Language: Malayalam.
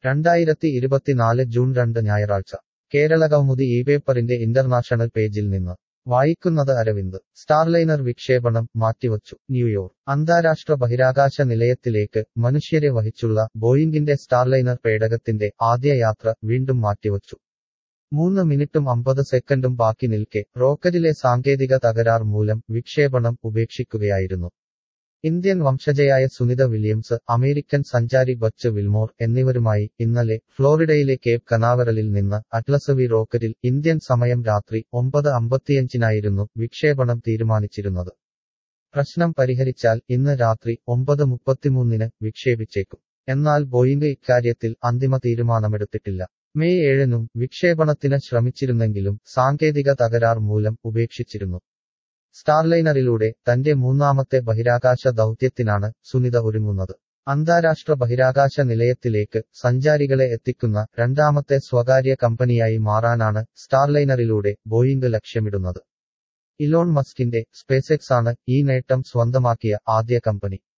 രണ്ടായിരത്തി ഇരുപത്തിനാല് ജൂൺ രണ്ട് ഞായറാഴ്ച കേരളകൗമുദി ഈ പേപ്പറിന്റെ ഇന്റർനാഷണൽ പേജിൽ നിന്ന് വായിക്കുന്നത് അരവിന്ദ് സ്റ്റാർലൈനർ വിക്ഷേപണം മാറ്റിവച്ചു ന്യൂയോർക്ക് അന്താരാഷ്ട്ര ബഹിരാകാശ നിലയത്തിലേക്ക് മനുഷ്യരെ വഹിച്ചുള്ള ബോയിംഗിന്റെ സ്റ്റാർലൈനർ പേടകത്തിന്റെ ആദ്യ യാത്ര വീണ്ടും മാറ്റിവച്ചു മൂന്ന് മിനിറ്റും അമ്പത് സെക്കൻഡും ബാക്കി നിൽക്കെ റോക്കറ്റിലെ സാങ്കേതിക തകരാർ മൂലം വിക്ഷേപണം ഉപേക്ഷിക്കുകയായിരുന്നു ഇന്ത്യൻ വംശജയായ സുനിത വില്യംസ് അമേരിക്കൻ സഞ്ചാരി ബച്ച് വിൽമോർ എന്നിവരുമായി ഇന്നലെ ഫ്ലോറിഡയിലെ കേപ്പ് കനാവറലിൽ നിന്ന് അറ്റ്ലസ് വി റോക്കറ്റിൽ ഇന്ത്യൻ സമയം രാത്രി ഒമ്പത് അമ്പത്തിയഞ്ചിനായിരുന്നു വിക്ഷേപണം തീരുമാനിച്ചിരുന്നത് പ്രശ്നം പരിഹരിച്ചാൽ ഇന്ന് രാത്രി ഒമ്പത് മുപ്പത്തിമൂന്നിന് വിക്ഷേപിച്ചേക്കും എന്നാൽ ബോയിംഗ് ഇക്കാര്യത്തിൽ അന്തിമ തീരുമാനമെടുത്തിട്ടില്ല മെയ് ഏഴിനും വിക്ഷേപണത്തിന് ശ്രമിച്ചിരുന്നെങ്കിലും സാങ്കേതിക തകരാർ മൂലം ഉപേക്ഷിച്ചിരുന്നു സ്റ്റാർലൈനറിലൂടെ തന്റെ മൂന്നാമത്തെ ബഹിരാകാശ ദൗത്യത്തിനാണ് സുനിത ഒരുങ്ങുന്നത് അന്താരാഷ്ട്ര ബഹിരാകാശ നിലയത്തിലേക്ക് സഞ്ചാരികളെ എത്തിക്കുന്ന രണ്ടാമത്തെ സ്വകാര്യ കമ്പനിയായി മാറാനാണ് സ്റ്റാർലൈനറിലൂടെ ബോയിംഗ് ലക്ഷ്യമിടുന്നത് ഇലോൺ മസ്കിന്റെ സ്പേസെക്സ് ആണ് ഈ നേട്ടം സ്വന്തമാക്കിയ ആദ്യ കമ്പനി